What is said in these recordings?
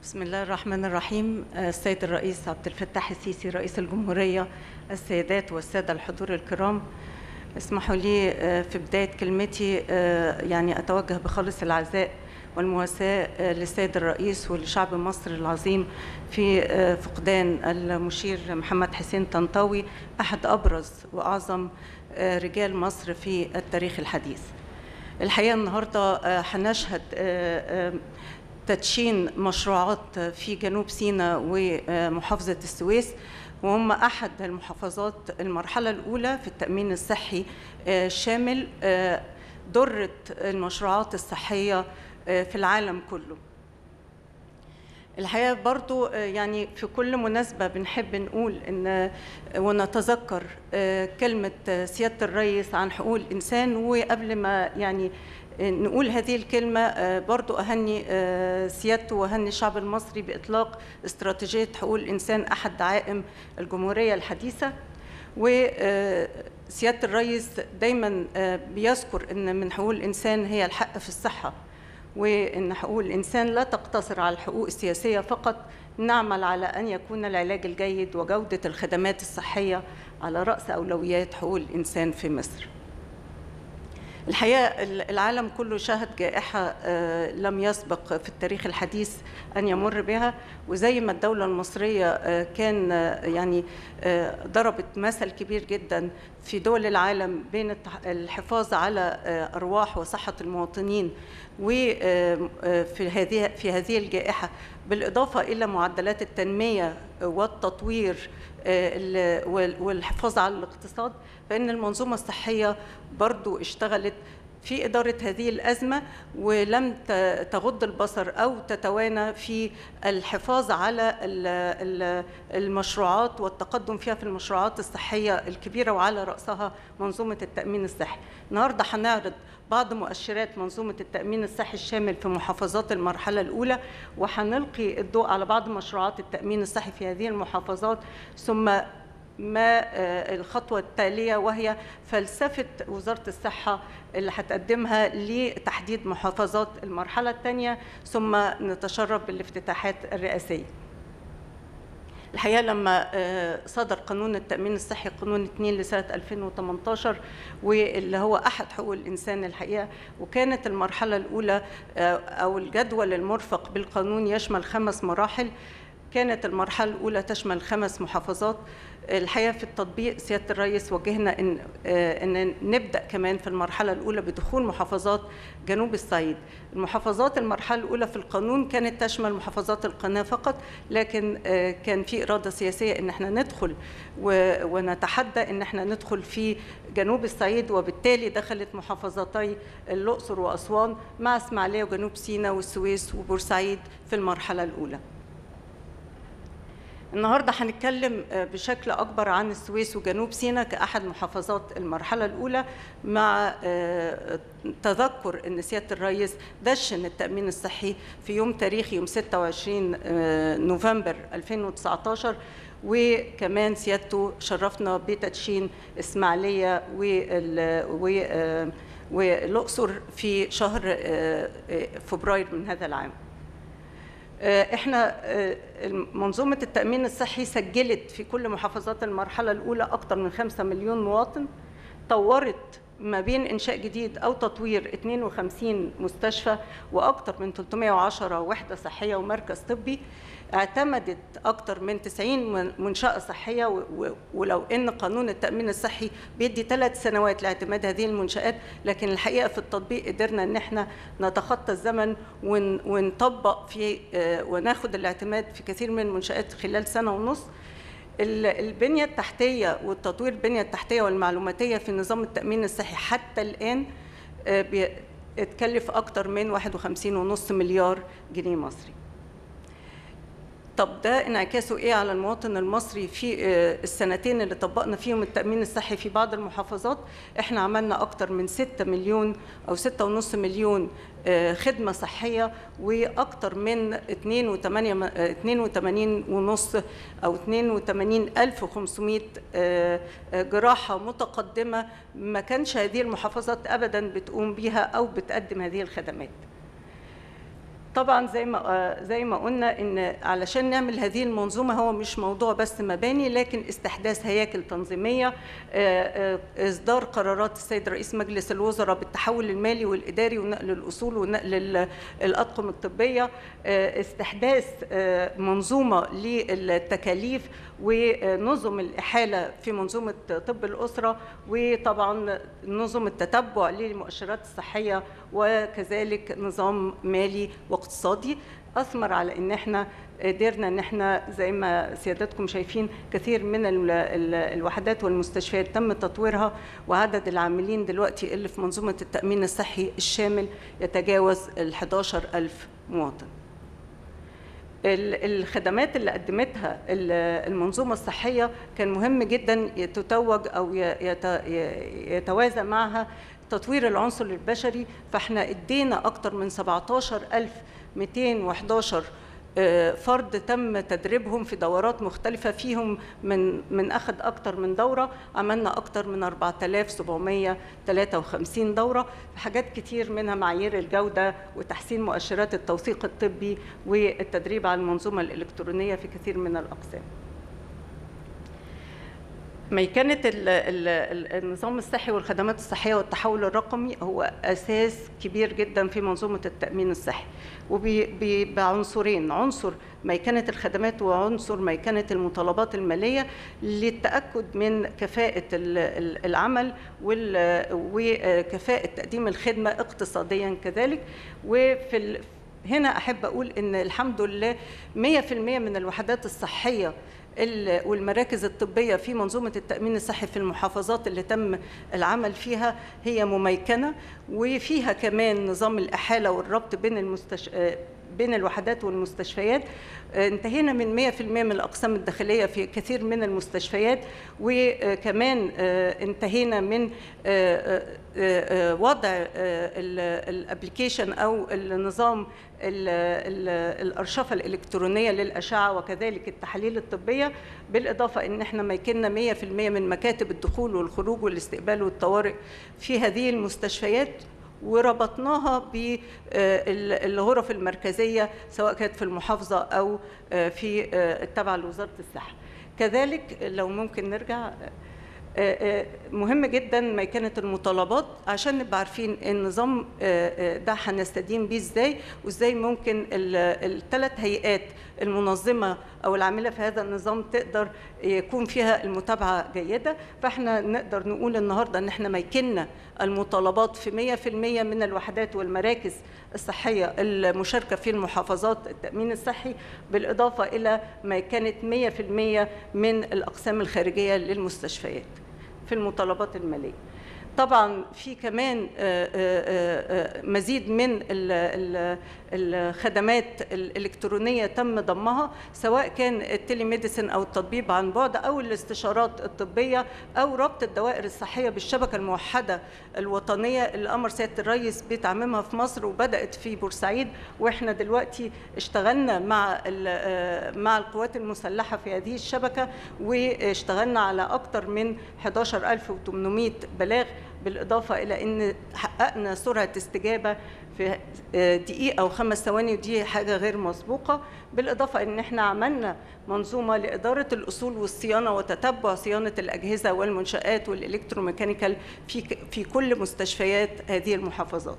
بسم الله الرحمن الرحيم السيد الرئيس عبد الفتاح السيسي رئيس الجمهورية السيدات والسادة الحضور الكرام اسمحوا لي في بداية كلمتي يعني أتوجه بخالص العزاء والمواساة للسيد الرئيس ولشعب مصر العظيم في فقدان المشير محمد حسين طنطاوي أحد أبرز وأعظم رجال مصر في التاريخ الحديث الحقيقة النهاردة هنشهد تدشين مشروعات في جنوب سيناء ومحافظة السويس وهم أحد المحافظات المرحلة الأولى في التأمين الصحي الشامل درة المشروعات الصحية في العالم كله الحقيقة برضو يعني في كل مناسبة بنحب نقول إن ونتذكر كلمة سيادة الرئيس عن حقوق الإنسان وقبل ما يعني نقول هذه الكلمة برضو أهني سيادته وأهني الشعب المصري بإطلاق استراتيجية حقوق الإنسان أحد دعائم الجمهورية الحديثة وسيادة الرئيس دايما بيذكر أن من حقوق الإنسان هي الحق في الصحة وأن حقوق الإنسان لا تقتصر على الحقوق السياسية فقط نعمل على أن يكون العلاج الجيد وجودة الخدمات الصحية على رأس أولويات حقوق الإنسان في مصر الحقيقة العالم كله شهد جائحة لم يسبق في التاريخ الحديث أن يمر بها وزي ما الدولة المصرية كان يعني ضربت مثل كبير جدا في دول العالم بين الحفاظ على أرواح وصحة المواطنين وفي هذه في هذه الجائحة بالإضافة إلى معدلات التنمية والتطوير والحفاظ على الاقتصاد فإن المنظومة الصحية برضو اشتغلت في إدارة هذه الأزمة ولم تغض البصر أو تتوانى في الحفاظ على المشروعات والتقدم فيها في المشروعات الصحية الكبيرة وعلى رأسها منظومة التأمين الصحي النهاردة هنعرض بعض مؤشرات منظومة التأمين الصحي الشامل في محافظات المرحلة الأولى وهنلقي الضوء على بعض مشروعات التأمين الصحي في هذه المحافظات ثم ما الخطوة التالية وهي فلسفة وزارة الصحة اللي هتقدمها لتحديد محافظات المرحلة الثانية ثم نتشرف بالافتتاحات الرئاسية الحقيقه لما صدر قانون التامين الصحي قانون 2 لسنه 2018 واللي هو احد حقوق الانسان الحقيقه وكانت المرحله الاولى او الجدول المرفق بالقانون يشمل خمس مراحل كانت المرحلة الأولى تشمل خمس محافظات الحقيقة في التطبيق سيادة الرئيس وجهنا إن, إن نبدأ كمان في المرحلة الأولى بدخول محافظات جنوب الصعيد المحافظات المرحلة الأولى في القانون كانت تشمل محافظات القناة فقط لكن كان في إرادة سياسية إن احنا ندخل ونتحدى إن احنا ندخل في جنوب الصعيد وبالتالي دخلت محافظتي الأقصر وأسوان مع إسماعيلية وجنوب سيناء والسويس وبورسعيد في المرحلة الأولى النهارده هنتكلم بشكل اكبر عن السويس وجنوب سيناء كاحد محافظات المرحله الاولى مع تذكر ان سياده الرئيس دشن التامين الصحي في يوم تاريخي يوم 26 نوفمبر 2019 وكمان سيادته شرفنا بتدشين اسماعيليه والاقصر في شهر فبراير من هذا العام. احنا منظومه التامين الصحي سجلت في كل محافظات المرحله الاولى اكثر من 5 مليون مواطن طورت ما بين انشاء جديد او تطوير 52 مستشفى واكثر من 310 وحده صحيه ومركز طبي اعتمدت اكثر من 90 منشاه صحيه ولو ان قانون التامين الصحي بيدي ثلاث سنوات لاعتماد هذه المنشات لكن الحقيقه في التطبيق قدرنا ان احنا نتخطى الزمن ونطبق في وناخد الاعتماد في كثير من المنشات خلال سنه ونص البنيه التحتيه والتطوير البنيه التحتيه والمعلوماتيه في نظام التامين الصحي حتى الان اتكلف اكثر من 51.5 مليار جنيه مصري طب ده انعكاسه ايه على المواطن المصري في السنتين اللي طبقنا فيهم التامين الصحي في بعض المحافظات احنا عملنا اكتر من 6 مليون او 6.5 مليون خدمه صحيه واكتر من 82 ونص او 82500 جراحه متقدمه ما كانش هذه المحافظات ابدا بتقوم بها او بتقدم هذه الخدمات طبعا زي ما آه، زي ما قلنا ان علشان نعمل هذه المنظومه هو مش موضوع بس مباني لكن استحداث هياكل تنظيميه آه، آه، اصدار قرارات السيد رئيس مجلس الوزراء بالتحول المالي والاداري ونقل الاصول ونقل ال- الاطقم الطبيه آه، استحداث آه، منظومه للتكاليف ونظم الاحاله في منظومه طب الاسره وطبعا نظم التتبع للمؤشرات الصحيه وكذلك نظام مالي واقتصادي اثمر على ان احنا قدرنا ان احنا زي ما سيادتكم شايفين كثير من ال- ال- الوحدات والمستشفيات تم تطويرها وعدد العاملين دلوقتي اللي في منظومه التامين الصحي الشامل يتجاوز ال 11000 مواطن. ال- الخدمات اللي قدمتها ال- المنظومة الصحية كان مهم جدا تتوج أو ي- يت- ي- يتوازى معها تطوير العنصر البشري فاحنا ادينا أكتر من 17211 آه، فرد تم تدريبهم في دورات مختلفة فيهم من من أخذ أكتر من دورة عملنا أكتر من 4753 دورة في حاجات كتير منها معايير الجودة وتحسين مؤشرات التوثيق الطبي والتدريب على المنظومة الإلكترونية في كثير من الأقسام ميكنة ال- ال- ال- النظام الصحي والخدمات الصحية والتحول الرقمي هو أساس كبير جدا في منظومة التأمين الصحي وبعنصرين عنصر ميكنة الخدمات وعنصر ميكنة المطالبات المالية للتأكد من كفاءة ال- ال- العمل وال- وكفاءة تقديم الخدمة اقتصاديا كذلك وفي ال- هنا أحب أقول إن الحمد لله 100% من الوحدات الصحية ال- والمراكز الطبية في منظومة التأمين الصحي في المحافظات اللي تم العمل فيها هي مميكنة وفيها كمان نظام الإحالة والربط بين المستش... آه، بين الوحدات والمستشفيات آه، انتهينا من 100% من الأقسام الداخلية في كثير من المستشفيات وكمان آه، انتهينا من آه، آه، آه، وضع الابلكيشن أو النظام ال- ال- الأرشفة الإلكترونية للأشعة وكذلك التحاليل الطبية بالإضافة إن إحنا ميكننا 100% من مكاتب الدخول والخروج والاستقبال والطوارئ في هذه المستشفيات وربطناها بالغرف المركزية سواء كانت في المحافظة أو آه، في آه، التابعة لوزارة الصحة كذلك لو ممكن نرجع آه، آه، مهم جدا ميكنة المطالبات عشان نبقى عارفين النظام آه، آه، ده هنستدين بيه ازاي وازاي ممكن الثلاث هيئات المنظمة أو العاملة في هذا النظام تقدر يكون فيها المتابعة جيدة فاحنا نقدر نقول النهاردة ان احنا ميكننا المطالبات في 100% من الوحدات والمراكز الصحية المشاركة في المحافظات التأمين الصحي بالإضافة إلى ميكنة 100% من الأقسام الخارجية للمستشفيات في المطالبات المالية طبعا في كمان آه، آه، آه، مزيد من ال- ال- الخدمات الإلكترونية تم ضمها سواء كان التليميديسن أو التطبيب عن بعد أو الاستشارات الطبية أو ربط الدوائر الصحية بالشبكة الموحدة الوطنية اللي أمر سيادة الرئيس بتعميمها في مصر وبدأت في بورسعيد وإحنا دلوقتي اشتغلنا مع ال- مع القوات المسلحة في هذه الشبكة واشتغلنا على أكثر من 11800 بلاغ بالإضافة إلى أن حققنا سرعة استجابة في دقيقة وخمس ثواني ودي حاجة غير مسبوقة بالإضافة أن احنا عملنا منظومة لإدارة الأصول والصيانة وتتبع صيانة الأجهزة والمنشآت والإلكتروميكانيكال في في كل مستشفيات هذه المحافظات.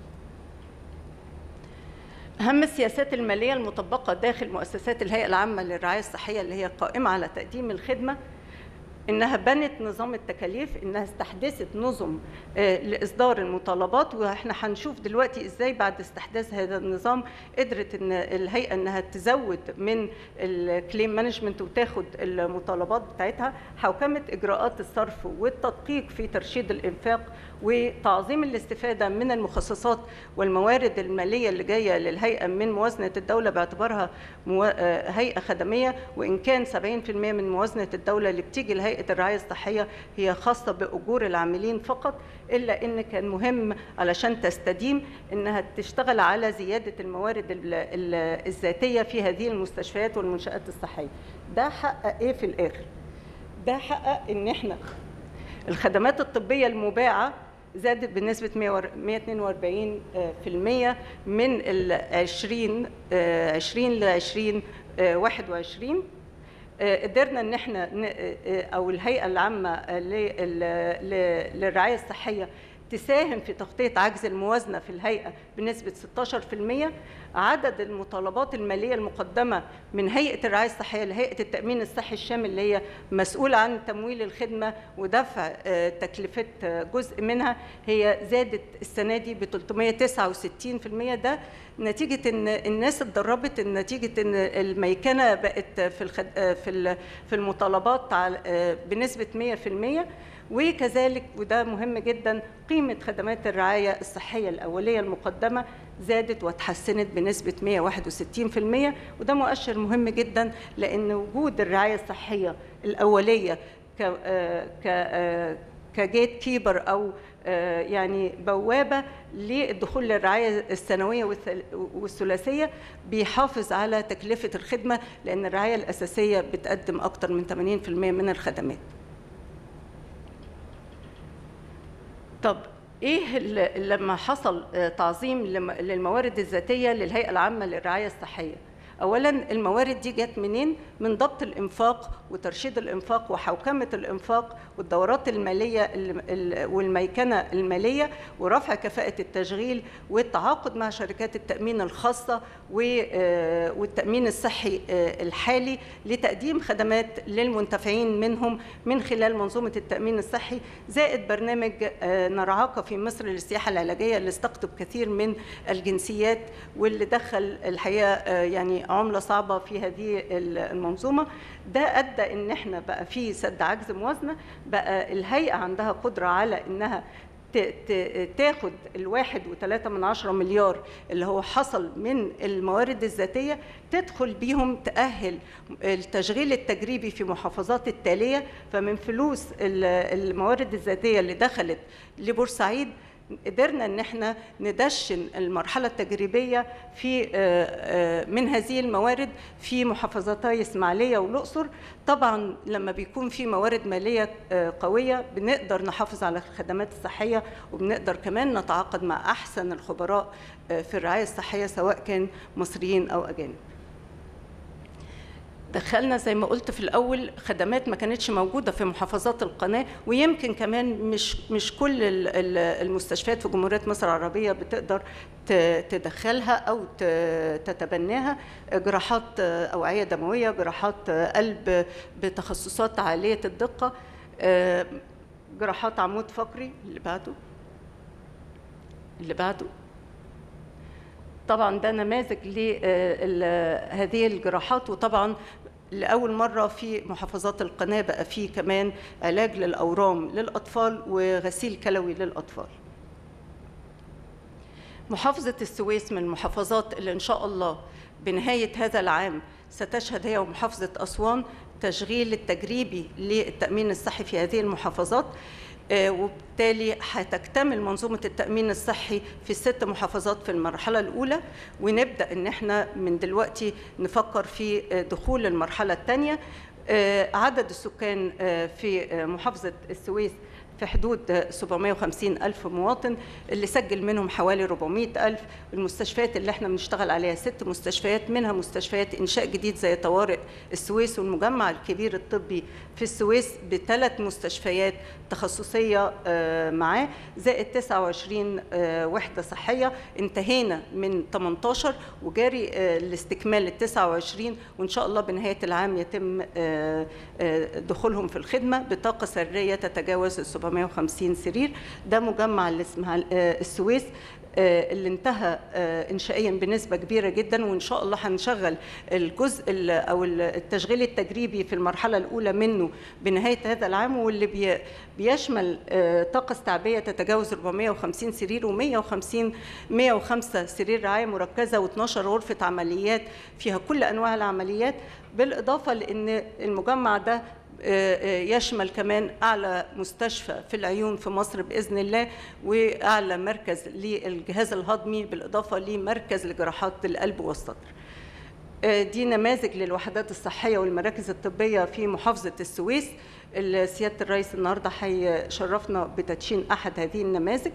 أهم السياسات المالية المطبقة داخل مؤسسات الهيئة العامة للرعاية الصحية اللي هي قائمة على تقديم الخدمة انها بنت نظام التكاليف انها استحدثت نظم آه، لاصدار المطالبات واحنا هنشوف دلوقتي ازاي بعد استحداث هذا النظام قدرت ان الهيئه انها تزود من الكليم مانجمنت وتاخد المطالبات بتاعتها حوكمه اجراءات الصرف والتدقيق في ترشيد الانفاق وتعظيم الاستفاده من المخصصات والموارد الماليه اللي جايه للهيئه من موازنه الدوله باعتبارها مو... آه، هيئه خدميه وان كان 70% من موازنه الدوله اللي بتيجي لهيئه الرعايه الصحيه هي خاصه باجور العاملين فقط الا ان كان مهم علشان تستديم انها تشتغل على زياده الموارد ال- ال- الذاتيه في هذه المستشفيات والمنشات الصحيه ده حقق ايه في الاخر ده حقق ان احنا الخدمات الطبيه المباعه زادت بنسبة 142% من ال 20 20 ل 2021 قدرنا ان احنا او الهيئه العامه للرعايه الصحيه تساهم في تغطية عجز الموازنة في الهيئة بنسبة 16% عدد المطالبات المالية المقدمة من هيئة الرعاية الصحية لهيئة التأمين الصحي الشامل اللي هي مسؤولة عن تمويل الخدمة ودفع تكلفة جزء منها هي زادت السنة دي ب 369% ده نتيجة ان الناس اتدربت نتيجة ان الميكنة بقت في الخد... في في المطالبات بنسبة 100% وكذلك وده مهم جدا قيمة خدمات الرعاية الصحية الأولية المقدمة زادت وتحسنت بنسبة 161% وده مؤشر مهم جدا لأن وجود الرعاية الصحية الأولية ك ك كجيت كيبر أو يعني بوابة للدخول للرعاية السنوية والثلاثية بيحافظ على تكلفة الخدمة لأن الرعاية الأساسية بتقدم أكثر من 80% من الخدمات طب ايه لما حصل تعظيم للموارد الذاتيه للهيئه العامه للرعايه الصحيه اولا الموارد دي جت منين من ضبط الانفاق وترشيد الانفاق وحوكمه الانفاق والدورات الماليه والميكنه الماليه ورفع كفاءه التشغيل والتعاقد مع شركات التامين الخاصه والتامين الصحي الحالي لتقديم خدمات للمنتفعين منهم من خلال منظومه التامين الصحي زائد برنامج نرعاك في مصر للسياحه العلاجيه اللي استقطب كثير من الجنسيات واللي دخل الحقيقه يعني عمله صعبه في هذه المنظومه ده ادى ان احنا بقى في سد عجز موازنه بقى الهيئه عندها قدره على انها تاخد الواحد وثلاثة من عشرة مليار اللي هو حصل من الموارد الذاتية تدخل بيهم تأهل التشغيل التجريبي في محافظات التالية فمن فلوس الموارد الذاتية اللي دخلت لبورسعيد قدرنا ان احنا ندشن المرحله التجريبيه في من هذه الموارد في محافظتي اسماعيليه والاقصر طبعا لما بيكون في موارد ماليه قويه بنقدر نحافظ على الخدمات الصحيه وبنقدر كمان نتعاقد مع احسن الخبراء في الرعايه الصحيه سواء كان مصريين او اجانب دخلنا زي ما قلت في الاول خدمات ما كانتش موجوده في محافظات القناه ويمكن كمان مش مش كل المستشفيات في جمهوريه مصر العربيه بتقدر تدخلها او تتبناها جراحات اوعيه دمويه جراحات قلب بتخصصات عاليه الدقه جراحات عمود فقري اللي بعده اللي بعده طبعا ده نماذج لهذه الجراحات وطبعا لأول مرة في محافظات القناة بقى في كمان علاج للأورام للأطفال وغسيل كلوي للأطفال محافظة السويس من المحافظات اللي إن شاء الله بنهاية هذا العام ستشهد هي ومحافظة أسوان تشغيل التجريبي للتأمين الصحي في هذه المحافظات وبالتالي هتكتمل منظومه التامين الصحي في الست محافظات في المرحله الاولى ونبدا ان احنا من دلوقتي نفكر في دخول المرحله الثانيه عدد السكان في محافظه السويس في حدود 750 ألف مواطن اللي سجل منهم حوالي 400 ألف المستشفيات اللي احنا بنشتغل عليها ست مستشفيات منها مستشفيات إنشاء جديد زي طوارئ السويس والمجمع الكبير الطبي في السويس بثلاث مستشفيات تخصصية معاه زائد 29 وحدة صحية انتهينا من 18 وجاري الاستكمال ال 29 وإن شاء الله بنهاية العام يتم دخولهم في الخدمة بطاقة سرية تتجاوز ال 750 سرير ده مجمع اللي اسمها السويس اللي انتهى انشائيا بنسبه كبيره جدا وان شاء الله هنشغل الجزء او التشغيل التجريبي في المرحله الاولى منه بنهايه هذا العام واللي بيشمل طاقه استيعابيه تتجاوز 450 سرير و150 105 سرير رعايه مركزه و12 غرفه عمليات فيها كل انواع العمليات بالاضافه لان المجمع ده يشمل كمان اعلى مستشفى في العيون في مصر باذن الله واعلى مركز للجهاز الهضمي بالاضافه لمركز لجراحات القلب والصدر. دي نماذج للوحدات الصحية والمراكز الطبية في محافظة السويس سيادة الرئيس النهاردة هيشرفنا بتدشين أحد هذه النماذج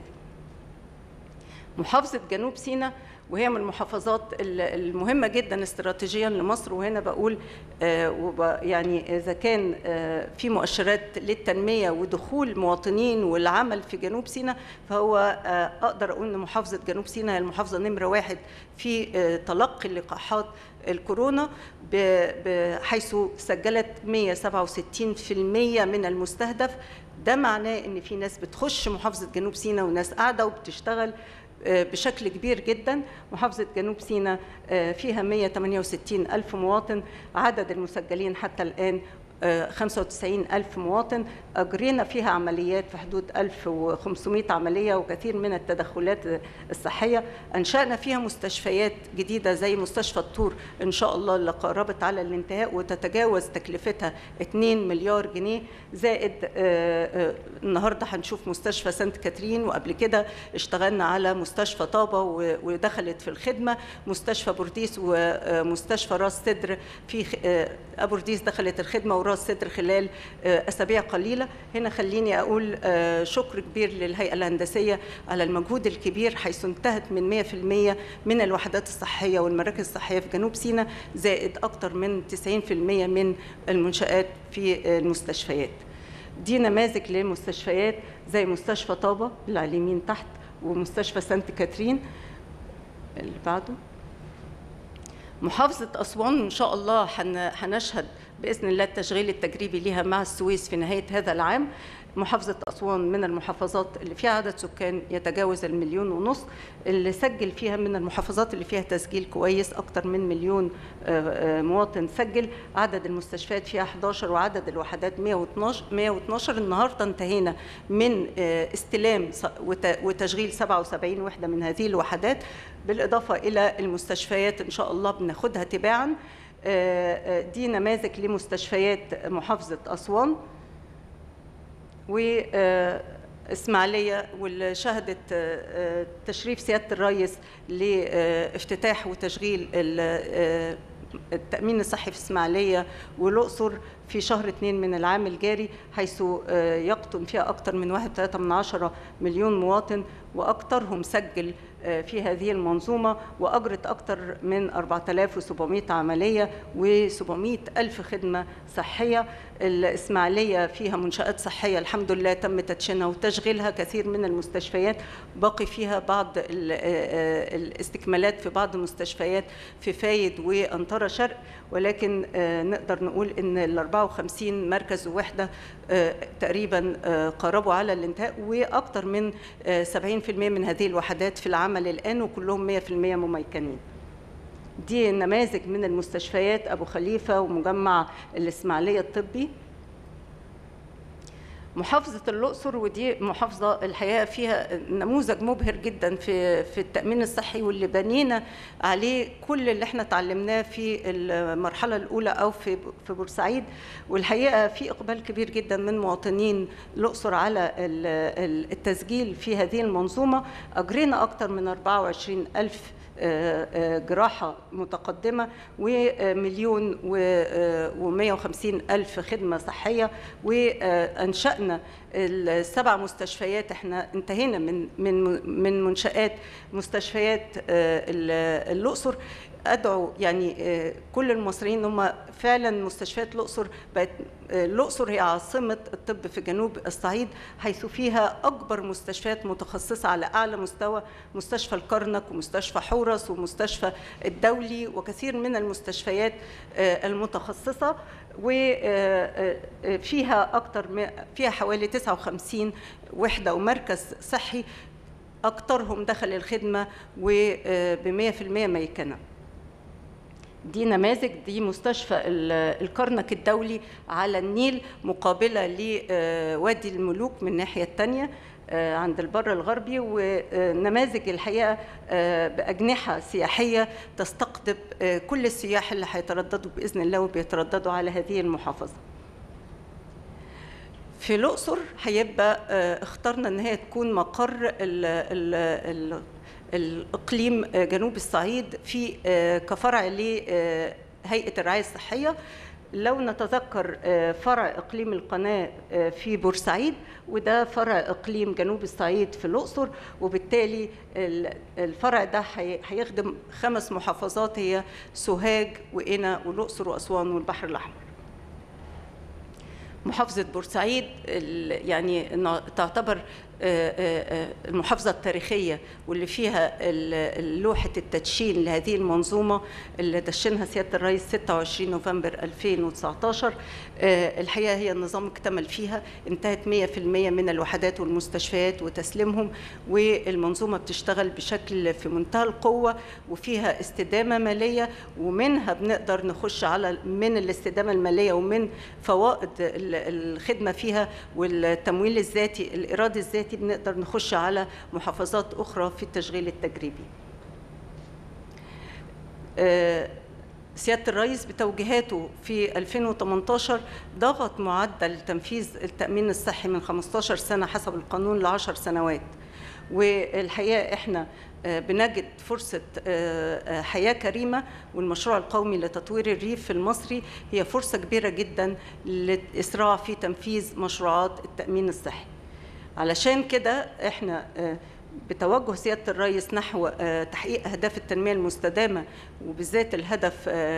محافظة جنوب سيناء وهي من المحافظات المهمه جدا استراتيجيا لمصر وهنا بقول يعني اذا كان في مؤشرات للتنميه ودخول مواطنين والعمل في جنوب سيناء فهو اقدر اقول ان محافظه جنوب سيناء هي المحافظه نمره واحد في تلقي لقاحات الكورونا حيث سجلت 167% من المستهدف ده معناه ان في ناس بتخش محافظه جنوب سيناء وناس قاعده وبتشتغل بشكل كبير جدا محافظة جنوب سيناء فيها 168 ألف مواطن عدد المسجلين حتى الآن 95 ألف مواطن أجرينا فيها عمليات في حدود 1500 عملية وكثير من التدخلات الصحية أنشأنا فيها مستشفيات جديدة زي مستشفى الطور إن شاء الله اللي قربت على الانتهاء وتتجاوز تكلفتها 2 مليار جنيه زائد النهاردة هنشوف مستشفى سانت كاترين وقبل كده اشتغلنا على مستشفى طابة ودخلت في الخدمة مستشفى بورديس ومستشفى راس سدر في أبورديس دخلت الخدمة وراس سدر خلال أسابيع قليلة هنا خليني أقول شكر كبير للهيئة الهندسية على المجهود الكبير حيث انتهت من 100% من الوحدات الصحية والمراكز الصحية في جنوب سيناء زائد أكثر من 90% من المنشآت في المستشفيات دي نماذج لمستشفيات زي مستشفى طابة اللي على اليمين تحت ومستشفى سانت كاترين اللي بعده محافظة أسوان إن شاء الله هنشهد بإذن الله التشغيل التجريبي لها مع السويس في نهاية هذا العام محافظة أسوان من المحافظات اللي فيها عدد سكان يتجاوز المليون ونص اللي سجل فيها من المحافظات اللي فيها تسجيل كويس أكتر من مليون مواطن سجل عدد المستشفيات فيها 11 وعدد الوحدات 112 112 النهارده انتهينا من استلام وتشغيل 77 وحدة من هذه الوحدات بالإضافة إلى المستشفيات إن شاء الله بناخدها تباعا دي نماذج لمستشفيات محافظة أسوان وإسماعيلية واللي شهدت تشريف سيادة الرئيس لافتتاح وتشغيل التأمين الصحي في إسماعيلية والأقصر في شهر اثنين من العام الجاري حيث يقطن فيها أكثر من 1.3 مليون مواطن وأكثرهم سجل في هذه المنظومة وأجرت أكثر من 4700 عملية و700 ألف خدمة صحية الإسماعيلية فيها منشآت صحية الحمد لله تم تدشينها وتشغيلها كثير من المستشفيات باقي فيها بعض الاستكمالات في بعض المستشفيات في فايد وأنطرة شرق ولكن نقدر نقول إن ال 54 مركز ووحدة تقريبا قربوا على الانتهاء وأكثر من 70% من هذه الوحدات في العمل الآن وكلهم 100% مميكنين دي نماذج من المستشفيات أبو خليفة ومجمع الإسماعيلية الطبي محافظة الأقصر ودي محافظة الحقيقة فيها نموذج مبهر جدا في في التأمين الصحي واللي بنينا عليه كل اللي احنا اتعلمناه في المرحلة الأولى أو في في بورسعيد والحقيقة في إقبال كبير جدا من مواطنين الأقصر على التسجيل في هذه المنظومة أجرينا أكثر من 24 ألف جراحة متقدمة ومليون ومائة وخمسين ألف خدمة صحية وأنشأنا السبع مستشفيات احنا انتهينا من من من منشآت مستشفيات الأقصر ادعو يعني كل المصريين هم فعلا مستشفيات الاقصر بقت الاقصر هي عاصمه الطب في جنوب الصعيد حيث فيها اكبر مستشفيات متخصصه على اعلى مستوى مستشفى الكرنك ومستشفى حورس ومستشفى الدولي وكثير من المستشفيات المتخصصه وفيها اكثر فيها حوالي 59 وحده ومركز صحي اكثرهم دخل الخدمه وب 100% ميكنه دي نماذج دي مستشفى الكرنك الدولي على النيل مقابلة لوادي الملوك من الناحية الثانية عند البر الغربي ونماذج الحقيقة بأجنحة سياحية تستقطب كل السياح اللي هيترددوا بإذن الله وبيترددوا على هذه المحافظة في الأقصر هيبقى اخترنا ان هي تكون مقر ال ال ال الإقليم جنوب الصعيد في كفرع لهيئة الرعاية الصحية لو نتذكر فرع إقليم القناة في بورسعيد وده فرع إقليم جنوب الصعيد في الأقصر وبالتالي الفرع ده هيخدم خمس محافظات هي سوهاج وقنا والأقصر وأسوان والبحر الأحمر محافظة بورسعيد يعني تعتبر المحافظة التاريخية واللي فيها لوحة التدشين لهذه المنظومة اللي دشنها سيادة الرئيس 26 نوفمبر 2019 الحقيقة هي النظام اكتمل فيها انتهت 100% من الوحدات والمستشفيات وتسليمهم والمنظومة بتشتغل بشكل في منتهى القوة وفيها استدامة مالية ومنها بنقدر نخش على من الاستدامة المالية ومن فوائد الخدمة فيها والتمويل الذاتي الإيراد الذاتي بنقدر نخش على محافظات أخرى في التشغيل التجريبي سيادة الرئيس بتوجيهاته في 2018 ضغط معدل تنفيذ التأمين الصحي من 15 سنة حسب القانون ل 10 سنوات والحقيقة إحنا بنجد فرصة حياة كريمة والمشروع القومي لتطوير الريف المصري هي فرصة كبيرة جدا للإسراع في تنفيذ مشروعات التأمين الصحي علشان كده احنا بتوجه سياده الرئيس نحو تحقيق اهداف التنميه المستدامه وبالذات الهدف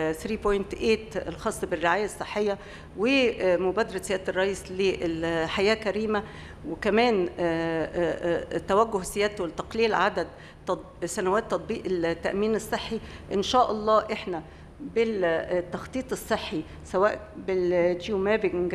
3.8 الخاص بالرعايه الصحيه ومبادره سياده الرئيس للحياه كريمه وكمان توجه سيادته لتقليل عدد سنوات تطبيق التامين الصحي ان شاء الله احنا بالتخطيط الصحي سواء بالجيو مابينج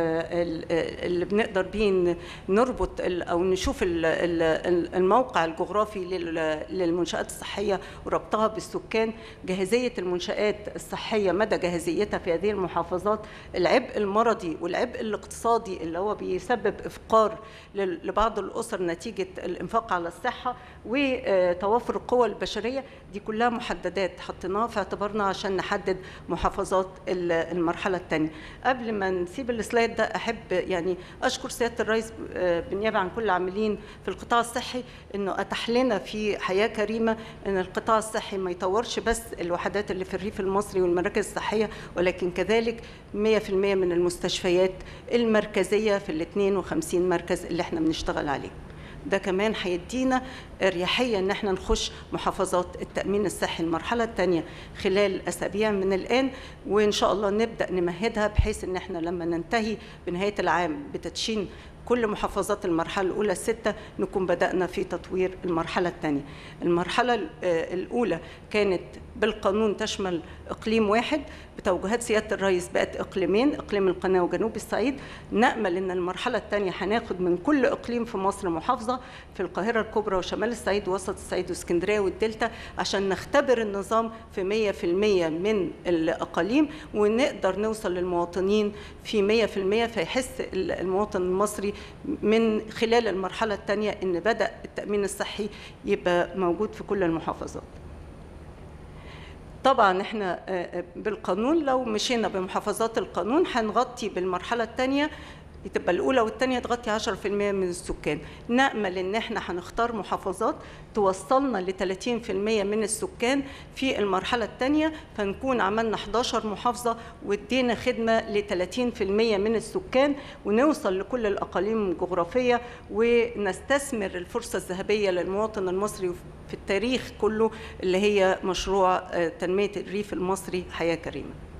اللي بنقدر بيه نربط او نشوف الموقع الجغرافي للمنشات الصحيه وربطها بالسكان جاهزيه المنشات الصحيه مدى جاهزيتها في هذه المحافظات العبء المرضي والعبء الاقتصادي اللي هو بيسبب افقار لبعض الاسر نتيجه الانفاق على الصحه وتوافر القوى البشريه دي كلها محددات حطيناها في اعتبارنا عشان نحدد محافظات المرحله الثانيه قبل ما نسيب السلايد ده احب يعني اشكر سياده الرئيس بالنيابه عن كل العاملين في القطاع الصحي انه اتاح لنا في حياه كريمه ان القطاع الصحي ما يطورش بس الوحدات اللي في الريف المصري والمراكز الصحيه ولكن كذلك 100% من المستشفيات المركزيه في ال 52 مركز اللي احنا بنشتغل عليه ده كمان هيدينا اريحيه ان احنا نخش محافظات التامين الصحي المرحله الثانيه خلال اسابيع من الان وان شاء الله نبدا نمهدها بحيث ان احنا لما ننتهي بنهايه العام بتدشين كل محافظات المرحلة الأولى الستة نكون بدأنا في تطوير المرحلة الثانية المرحلة الأولى كانت بالقانون تشمل إقليم واحد بتوجيهات سيادة الرئيس بقت إقليمين إقليم القناة وجنوب الصعيد نأمل أن المرحلة الثانية هناخد من كل إقليم في مصر محافظة في القاهرة الكبرى وشمال الصعيد ووسط الصعيد واسكندرية والدلتا عشان نختبر النظام في 100% من الأقاليم ونقدر نوصل للمواطنين في 100% فيحس المواطن المصري من خلال المرحلة الثانية أن بدأ التأمين الصحي يبقى موجود في كل المحافظات طبعا احنا بالقانون لو مشينا بمحافظات القانون هنغطي بالمرحله الثانيه تبقى الاولى والثانيه تغطي 10% من السكان نامل ان احنا هنختار محافظات توصلنا ل 30% من السكان في المرحله الثانيه فنكون عملنا 11 محافظه وادينا خدمه ل 30% من السكان ونوصل لكل الاقاليم الجغرافيه ونستثمر الفرصه الذهبيه للمواطن المصري في التاريخ كله اللي هي مشروع تنميه الريف المصري حياه كريمه